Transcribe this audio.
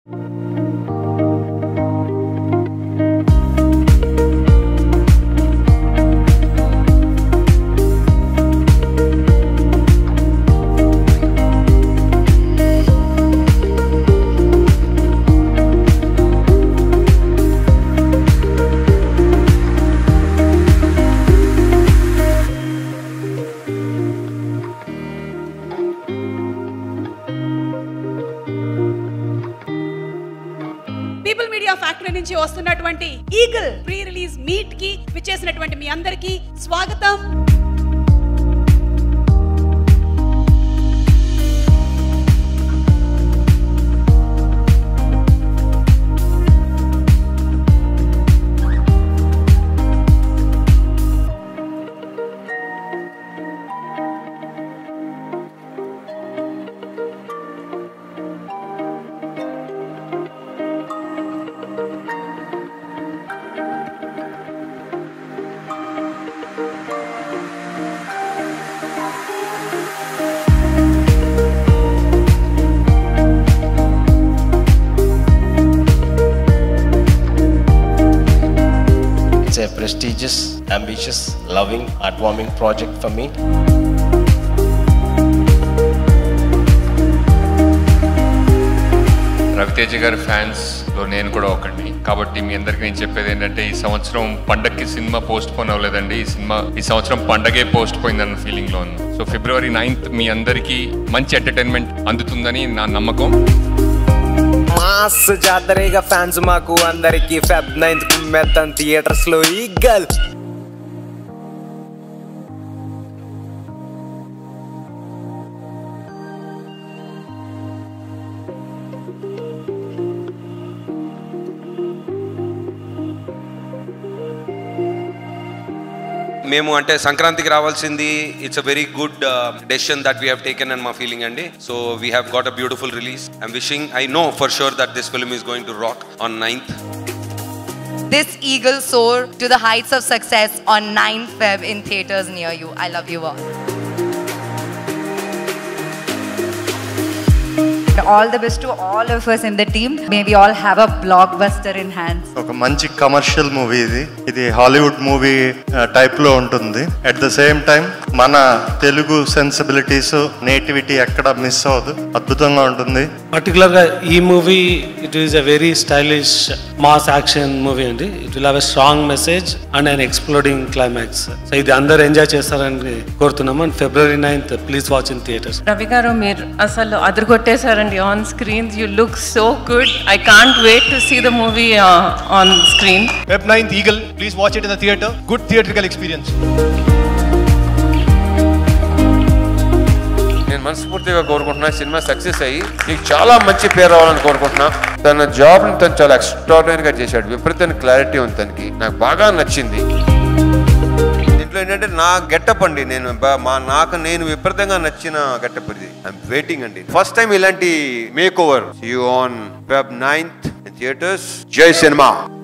People media factory నుంచి వస్తున్నటువంటి eagle pre release meet కి విచ్చేసినటువంటి మీ అందరికీ స్వాగతం It's a prestigious, ambitious, loving, heartwarming project for me. Raviteja గారి ఫ్యాన్స్ లో నేను కూడా ఒకడిని కాబట్టి మీ అందరికి నేను చెప్పేది ఏంటంటే ఈ సంవత్సరం పండగకి సినిమా పోస్ట్ పోన్ అవ్వలేదండి ఈ సినిమా ఈ సంవత్సరం పండగే పోస్ట్ పోయిందన్న ఫీలింగ్ లో ఉంది సో ఫిబ్రవరి నైన్త్ మీ అందరికీ మంచి ఎంటర్టైన్మెంట్ అందుతుందని నా నమ్మకం మాస్ జాతరేగా ఫ్యాన్స్ మాకు అందరికి ఫెబ్ నైన్త్ కుమ్మెత్తాన్ థియేటర్స్ లో ఈ గల్ మేము అంటే సంక్రాంతికి రావాల్సింది it's a very good decision that we have taken and మా ఫీలింగ్ అండి so we have got a beautiful release I'm wishing I know for sure that this film is going to rock on ninth This eagle soar to the heights of success on 9 Feb in theaters near you. I love you all. All the best to all of us in the team. May we all have a blockbuster in hands. ఒక మంచి commercial movie ఇది ఇది Hollywood movie type లో ఉంటుంది at the same time మన Telugu sensibilities nativity ఎక్కడ miss అవ్వదు అద్భుతంగా ఉంటుంది పర్టికులర్గా ఈ movie it is a very stylish mass action movie అండి it will have a strong message and and exploding climax so ఇది అందరు ఎంజాయ్ చేస్తారని కోరుతున్నాము and February ninth please watch in theatres Ravi garu మీరు అసలు అదరగొట్టేశారండి on screens you look so good I can't wait to see the movie on screen Web 9th Eagle, please watch it in the theater. Good theatrical experience. నేను మనస్ఫూర్తిగా కోరుకుంటున్నా cinema success అయ్యి నీకు చాలా మంచి పేరు రావాలని కోరుకుంటున్నా తన జాబ్ ని తను చాలా ఎక్స్ట్రాడినరీ గా చేశాడు విపరీతమైన క్లారిటీ ఉంది తనకి నాకు బాగా నచ్చింది దీంట్లో ఏంటంటే నా గెటప్ అండి నేను బా- మా నాకు నేను విపరీతంగా నచ్చిన గెటప్ ఇది ఐఎమ్ వెయిటింగ్ అండి ఫస్ట్ టైం ఇలాంటి makeover you on Feb ninth theatres జై సినిమా